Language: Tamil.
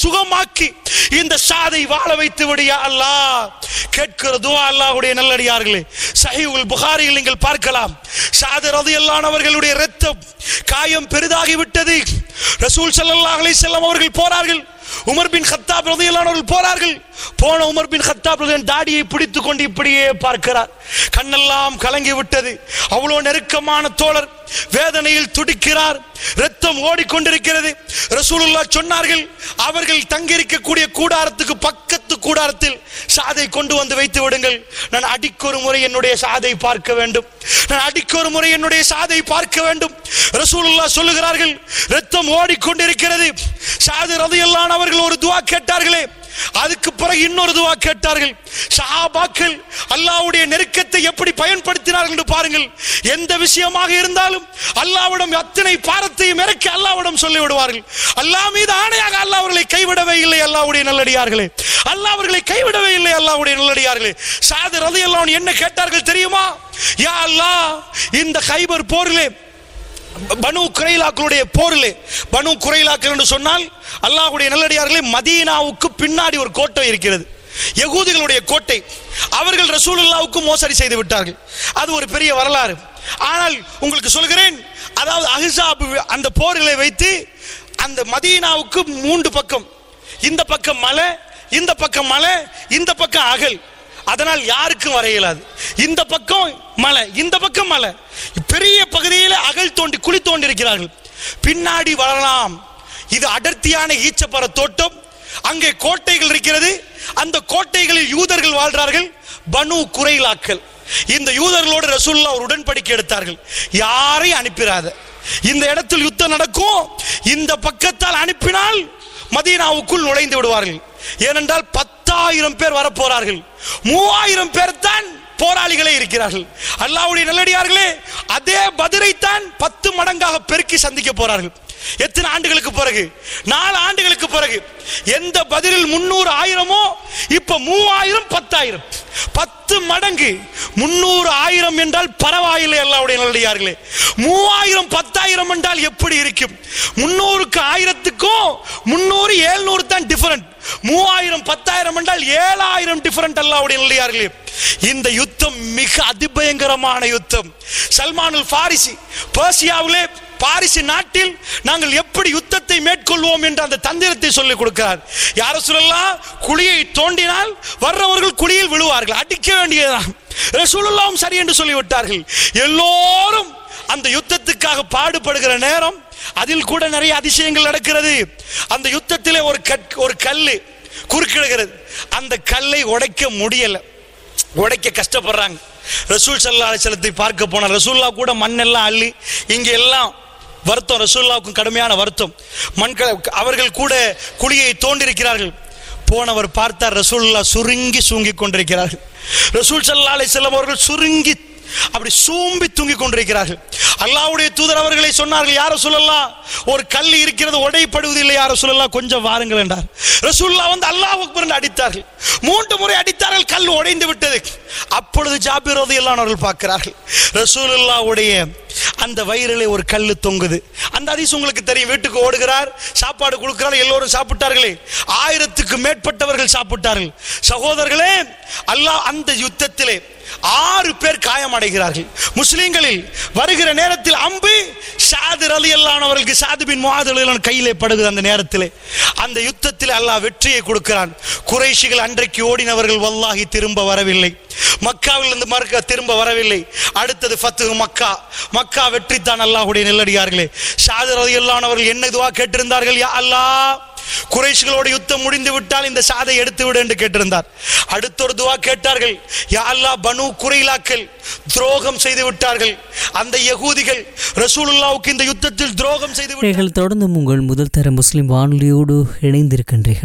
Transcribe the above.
சுகமாக்கி இந்த சாதை வாழ வைத்து விடியா அல்லாஹ் கேட்கிற துவா அல்லாஹ்வுடைய நல்லடியார்களே சஹீஹுல் புகாரியில் நீங்கள் பார்க்கலாம் சாது ரதியல்லான் அவர்களுடைய இரத்தம் காயம் பெரிதாகி விட்டது ரசூல் ஸல்லல்லாஹு அலைஹி வஸல்லம் அவர்கள் போறார்கள் உமர் பின் கத்தாப் ரதியல்லான் அவர்கள் போறார்கள் போன உமர் பின் கத்தாப் ரதியல்லான் தாடியை பிடித்துக் கொண்டு இப்படியே பார்க்கிறார் கண்ணெல்லாம் கலங்கி விட்டது அவ்வளோ நெருக்கமான தோழர் வேதனையில் துடிக்கிறார் ரத்தம் ஓடிக்கொண்டிருக்கிறது ரசூலுல்லாஹ் சொன்னார்கள் அவர்கள் தங்கியிருக்கக்கூடிய கூடாரத்துக்கு பக்கத்து கூடாரத்தில் சாதை கொண்டு வந்து வைத்து விடுங்கள் நான் அடிக்கொரு முறை என்னுடைய சாதை பார்க்க வேண்டும் நான் அடிக்கொரு முறை என்னுடைய சாதை பார்க்க வேண்டும் ரசூலுல்லாஹ் சொல்லுகிறார்கள் ரத்தம் ஓடிக்கொண்டிருக்கிறது சாது ரதியல்லான் அவர்கள் ஒரு துவா கேட்டார்களே அதுக்கு பிறகு இன்னொரு துவா கேட்டார்கள் சஹாபாக்கள் அல்லாஹ்வுடைய நெருக்கத்தை எப்படி பயன்படுத்தினார்கள் என்று பாருங்கள் எந்த விஷயமாக இருந்தாலும் அல்லாஹ்விடம் அத்தனை பாரத்தையும் இறக்கி அல்லாஹ்விடம் சொல்லி விடுவார்கள் அல்லாஹ் மீது ஆணையாக அல்லாஹ் அவர்களை கைவிடவே இல்லை அல்லாஹ்வுடைய நல்லடியார்களே அல்லாஹ் அவர்களை கைவிடவே இல்லை அல்லாஹ்வுடைய நல்லடியார்களே சாது ரலியல்லாஹு என்ன கேட்டார்கள் தெரியுமா யா அல்லாஹ் இந்த ஹைபர் போரிலே பனு குறைலாக்களுடைய போரிலே பனு குறைலாக்கள் என்று சொன்னால் அல்லாஹ்வுடைய நல்லடியார்களே மதீனாவுக்கு பின்னாடி ஒரு கோட்டை இருக்கிறது யகூதிகளுடைய கோட்டை அவர்கள் ரசூலுல்லாவுக்கு மோசடி செய்து விட்டார்கள் அது ஒரு பெரிய வரலாறு ஆனால் உங்களுக்கு சொல்கிறேன் அதாவது அஹிசாப் அந்த போரிலே வைத்து அந்த மதீனாவுக்கு மூன்று பக்கம் இந்த பக்கம் மலை இந்த பக்கம் மலை இந்த பக்கம் அகல் அதனால் யாருக்கும் வர இயலாது இந்த பக்கம் மலை இந்த பக்கம் மலை பெரிய பகுதியில் அகல் தோண்டி குழி தோண்டி இருக்கிறார்கள் பின்னாடி வரலாம் இது அடர்த்தியான ஈச்சப்பற தோட்டம் அங்கே கோட்டைகள் இருக்கிறது அந்த கோட்டைகளில் யூதர்கள் வாழ்றார்கள் பனு குறைலாக்கள் இந்த யூதர்களோடு ரசூல்லா ஒரு உடன்படிக்கை எடுத்தார்கள் யாரையும் அனுப்பிடாத இந்த இடத்தில் யுத்தம் நடக்கும் இந்த பக்கத்தால் அனுப்பினால் மதீனாவுக்குள் நுழைந்து விடுவார்கள் ஏனென்றால் பத்தாயிரம் பேர் வரப்போறார்கள் மூவாயிரம் பேர் தான் போராளிகளே இருக்கிறார்கள் அல்லாஹ்வுடைய நல்லடியார்களே அதே பதிரைத்தான் பத்து மடங்காக பெருக்கி சந்திக்க போறார்கள் எத்தனை ஆண்டுகளுக்கு பிறகு நாலு ஆண்டுகளுக்கு பிறகு எந்த பதிலில் முன்னூறு ஆயிரமோ இப்ப மூவாயிரம் பத்தாயிரம் பத்து மடங்கு முன்னூறு ஆயிரம் என்றால் பரவாயில்லை அல்லாவுடைய நல்லடியார்களே மூவாயிரம் பத்தாயிரம் என்றால் எப்படி இருக்கும் முன்னூறுக்கு ஆயிரத்துக்கும் முன்னூறு ஏழ்நூறு தான் டிஃபரண்ட் மூவாயிரம் பத்தாயிரம் என்றால் ஏழாயிரம் டிஃபரண்ட் அல்லாவுடைய நல்லடியார்களே இந்த யுத்தம் மிக அதிபயங்கரமான யுத்தம் சல்மானுல் ஃபாரிசி பர்சியாவிலே பாரிசு நாட்டில் நாங்கள் எப்படி யுத்தத்தை மேற்கொள்வோம் என்ற அந்த தந்திரத்தை சொல்லிக் கொடுக்கிறார் யார சொல்லலாம் குழியை தோண்டினால் வர்றவர்கள் குழியில் விழுவார்கள் அடிக்க வேண்டியதுதான் ரசூலுல்லாவும் சரி என்று சொல்லிவிட்டார்கள் எல்லோரும் அந்த யுத்தத்துக்காக பாடுபடுகிற நேரம் அதில் கூட நிறைய அதிசயங்கள் நடக்கிறது அந்த யுத்தத்திலே ஒரு கட் ஒரு கல்லு குறுக்கிடுகிறது அந்த கல்லை உடைக்க முடியல உடைக்க கஷ்டப்படுறாங்க ரசூல் சல்லா அலிசலத்தை பார்க்க போன ரசூல்லா கூட மண்ணெல்லாம் அள்ளி இங்க எல்லாம் வருத்தம் ரசூல்லாவுக்கும் கடுமையான வருத்தம் மண்களை அவர்கள் கூட குழியை தோண்டிருக்கிறார்கள் போனவர் பார்த்தார் ரசூல்லா சுருங்கி சூங்கி கொண்டிருக்கிறார்கள் ரசூல் சல்லா அலிசல்லம் அவர்கள் சுருங்கி அப்படி சூம்பி தூங்கிக் கொண்டிருக்கிறார்கள் அல்லாஹ்வுடைய தூதர் அவர்களை சொன்னார்கள் யார சொல்லலாம் ஒரு கல் இருக்கிறது உடைப்படுவதில்லை யார சொல்லலாம் கொஞ்சம் வாருங்கள் என்றார் ரசூல்லா வந்து அல்லாஹ் அக்பர் என்று அடித்தார்கள் மூன்று முறை அடித்தார்கள் கல் உடைந்து விட்டது அப்பொழுது ஜாபிர் ரலியல்லாஹு அன்ஹு அவர்கள் பார்க்கிறார்கள் ரசூலுல்லாஹ்வுடைய அந்த வயிறிலே ஒரு கல்லு தொங்குது அந்த அதிசயம் உங்களுக்கு தெரியும் வீட்டுக்கு ஓடுகிறார் சாப்பாடு கொடுக்கிறார் எல்லோரும் சாப்பிட்டார்களே ஆயிரத்துக்கு மேற்பட்டவர்கள் சாப்பிட்டார்கள் சகோதரர்களே அல்லாஹ் அந்த யுத்தத்திலே ஆறு பேர் காயமடைகிறார்கள் முஸ்லிம்களில் வருகிற நேரத்தில் அம்பு சாது ரலி அவர்களுக்கு சாது பின் முஆது கையிலே படுகுது அந்த நேரத்திலே அந்த யுத்தத்தில் அல்லாஹ் வெற்றியை கொடுக்கிறான் குறைஷிகள் அன்றைக்கு ஓடினவர்கள் வல்லாஹி திரும்ப வரவில்லை மக்காவில் இருந்து மறுக்க திரும்ப வரவில்லை அடுத்தது ஃபத்து மக்கா மக்கா வெற்றி தான் அல்லாஹுடைய நெல்லடியார்களே சாது ரலி அவர்கள் என்ன இதுவா கேட்டிருந்தார்கள் யா அல்லாஹ் குறைஷிகளோட யுத்தம் முடிந்து விட்டால் இந்த சாதை எடுத்து விடு என்று கேட்டிருந்தார் அடுத்த ஒரு துவா கேட்டார்கள் யா அல்லாஹ் பனு குறைலாக்கள் துரோகம் செய்து விட்டார்கள் அந்த யகூதிகள் ரசூலுல்லாவுக்கு இந்த யுத்தத்தில் துரோகம் செய்து விட்டார்கள் நீங்கள் தொடர்ந்தும் உங்கள் முதல் தர முஸ்லிம் வானொலியோடு இணைந்திருக்கின்றீர்கள்